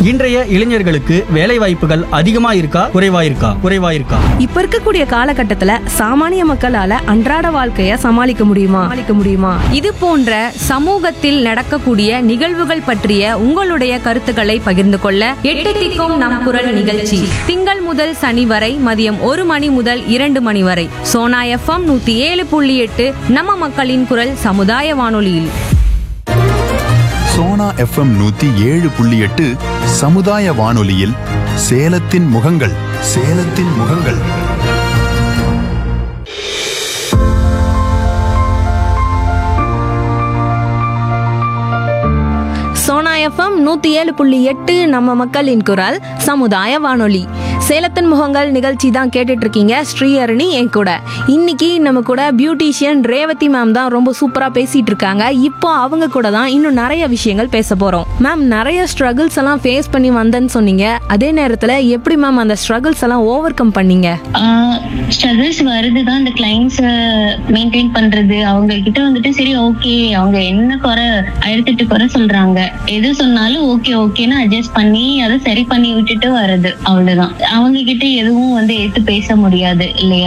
இன்றைய இளைஞர்களுக்கு வேலை வாய்ப்புகள் அதிகமா இருக்கா குறைவா இருக்கா குறைவா இருக்கா இப்ப இருக்கக்கூடிய காலகட்டத்துல சாமானிய மக்களால அன்றாட வாழ்க்கைய சமாளிக்க முடியுமா சமாளிக்க முடியுமா இது போன்ற சமூகத்தில் நடக்கக்கூடிய நிகழ்வுகள் பற்றிய உங்களுடைய கருத்துக்களை பகிர்ந்து கொள்ள எட்டு திக்கும் நம் குரல் நிகழ்ச்சி திங்கள் முதல் சனி வரை மதியம் ஒரு மணி முதல் இரண்டு மணி வரை சோனா எஃப்எம் நூத்தி ஏழு புள்ளி எட்டு நம்ம மக்களின் குரல் சமுதாய வானொலியில் சோனா எஃப்எம் நூத்தி ஏழு புள்ளி எட்டு சமுதாய வானொலியில் சேலத்தின் முகங்கள் சேலத்தின் முகங்கள் சோனா எஃப்எம் நூத்தி ஏழு புள்ளி எட்டு நம்ம மக்களின் குரல் சமுதாய வானொலி சேலத்தின் முகங்கள் நிகழ்ச்சி தான் கேட்டுட்டு இருக்கீங்க ஸ்ரீஹரணி என் கூட இன்னைக்கு நம்ம கூட பியூட்டிஷியன் ரேவதி மேம் தான் ரொம்ப சூப்பரா பேசிட்டு இருக்காங்க இப்போ அவங்க கூட தான் இன்னும் நிறைய விஷயங்கள் பேச போறோம் மேம் நிறைய ஸ்ட்ரகிள்ஸ் எல்லாம் ஃபேஸ் பண்ணி வந்தேன்னு சொன்னீங்க அதே நேரத்துல எப்படி மேம் அந்த ஸ்ட்ரகிள்ஸ் எல்லாம் ஓவர் கம் பண்ணீங்க ஸ்ட்ரகிள்ஸ் வருதுதான் இந்த கிளைண்ட்ஸ் மெயின்டைன் பண்றது அவங்க கிட்ட வந்துட்டு சரி ஓகே அவங்க என்ன குறை ஆயிரத்தெட்டு குறை சொல்றாங்க எது சொன்னாலும் ஓகே ஓகேன்னு அட்ஜஸ்ட் பண்ணி அதை சரி பண்ணி விட்டுட்டு வர்றது அவ்வளவுதான் அவங்க கிட்ட எதுவும் வந்து ஏத்து பேச முடியாது இல்லையா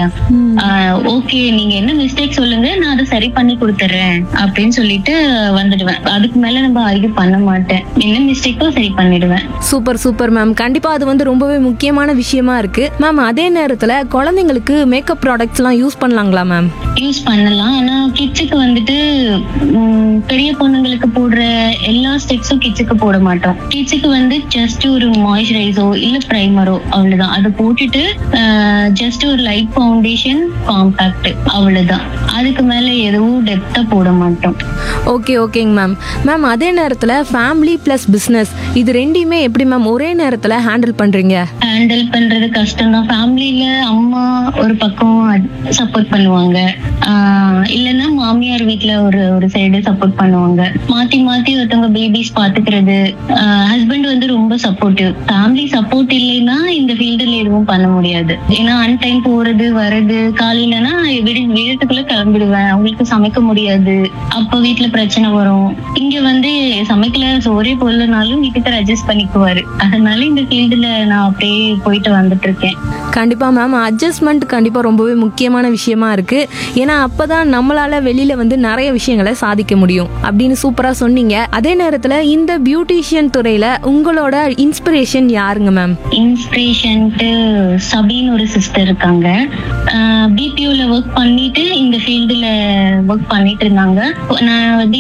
ஓகே நீங்க என்ன மிஸ்டேக் சொல்லுங்க நான் அதை சரி பண்ணி கொடுத்துறேன் அப்படின்னு சொல்லிட்டு வந்துடுவேன் அதுக்கு மேல நம்ம ஆர்கியூ பண்ண மாட்டேன் என்ன மிஸ்டேக்கோ சரி பண்ணிடுவேன் சூப்பர் சூப்பர் மேம் கண்டிப்பா அது வந்து ரொம்பவே முக்கியமான விஷயமா இருக்கு மேம் அதே நேரத்துல குழந்தைங்களுக்கு மேக்கப் ப்ராடக்ட்ஸ் எல்லாம் யூஸ் பண்ணலாங்களா மேம் யூஸ் பண்ணலாம் ஆனா கிட்ஸுக்கு வந்துட்டு ம், பெரிய பொண்ணுங்களுக்கு போடுற எல்லா ஸ்டெப்ஸும் கிட்ஸுக்கு போட மாட்டோம் கிட்ஸுக்கு வந்து ஜஸ்ட் ஒரு மாய்ஸ்சரைசோ இல்ல பிரைமரோ அவ்வளவுதான் அதை போட்டுட்டு ஜஸ்ட் ஒரு லைட் ஃபவுண்டேஷன் காம்பாக்ட் அவ்வளவுதான் அதுக்கு மேல எதுவும் டெப்தா போட மாட்டோம் ஓகே ஓகேங்க மேம் மேம் அதே நேரத்தில் ஃபேமிலி ப்ளஸ் பிஸ்னஸ் இது ரெண்டையுமே எப்படி மேம் ஒரே நேரத்தில் ஹேண்டில் பண்ணுறீங்க ஹேண்டில் பண்றது கஷ்டம் தான் ஃபேமிலியில அம்மா ஒரு பக்கம் சப்போர்ட் பண்ணுவாங்க ஆஹ் இல்லைன்னா மாமியார் வீட்ல ஒரு ஒரு சைடு சப்போர்ட் பண்ணுவாங்க மாத்தி மாத்தி ஒருத்தவங்க பேபிஸ் பாத்துக்கிறது ஹஸ்பண்ட் வந்து ரொம்ப சப்போர்ட்டிவ் ஃபேமிலி சப்போர்ட் இல்லைன்னா இந்த ஃபீல்டுல எதுவும் பண்ண முடியாது ஏன்னா அன் டைம் போறது வர்றது காலையிலனா வீடு வீட்டுக்குள்ள கிளம்பிடுவேன் அவங்களுக்கு சமைக்க முடியாது அப்ப வீட்டுல பிரச்சனை வரும் இங்க வந்து சமைக்கல சோறே போடலனாலும் வீட்டுக்கு அட்ஜஸ்ட் பண்ணிக்குவாரு அதனால இந்த ஃபீல்டுல நான் அப்படியே போயிட்டு வந்துட்டு இருக்கேன் கண்டிப்பாக மேம் அட்ஜஸ்ட்மெண்ட் கண்டிப்பாக ரொம்பவே முக்கியமான விஷயமா இருக்கு ஏன்னா அப்பதான் நம்மளால வெளியில வந்து நிறைய விஷயங்களை சாதிக்க முடியும் அப்படின்னு சூப்பராக சொன்னீங்க அதே நேரத்தில் இந்த பியூட்டிஷியன் துறையில உங்களோட இன்ஸ்பிரேஷன் யாருங்க மேம் இன்ஸ்பிரேஷன்ட்டு சபின்னு ஒரு சிஸ்டர் இருக்காங்க பிபிஓல ஒர்க் பண்ணிட்டு இந்த ஃபீல்டுல ஒர்க் பண்ணிட்டு இருந்தாங்க நான்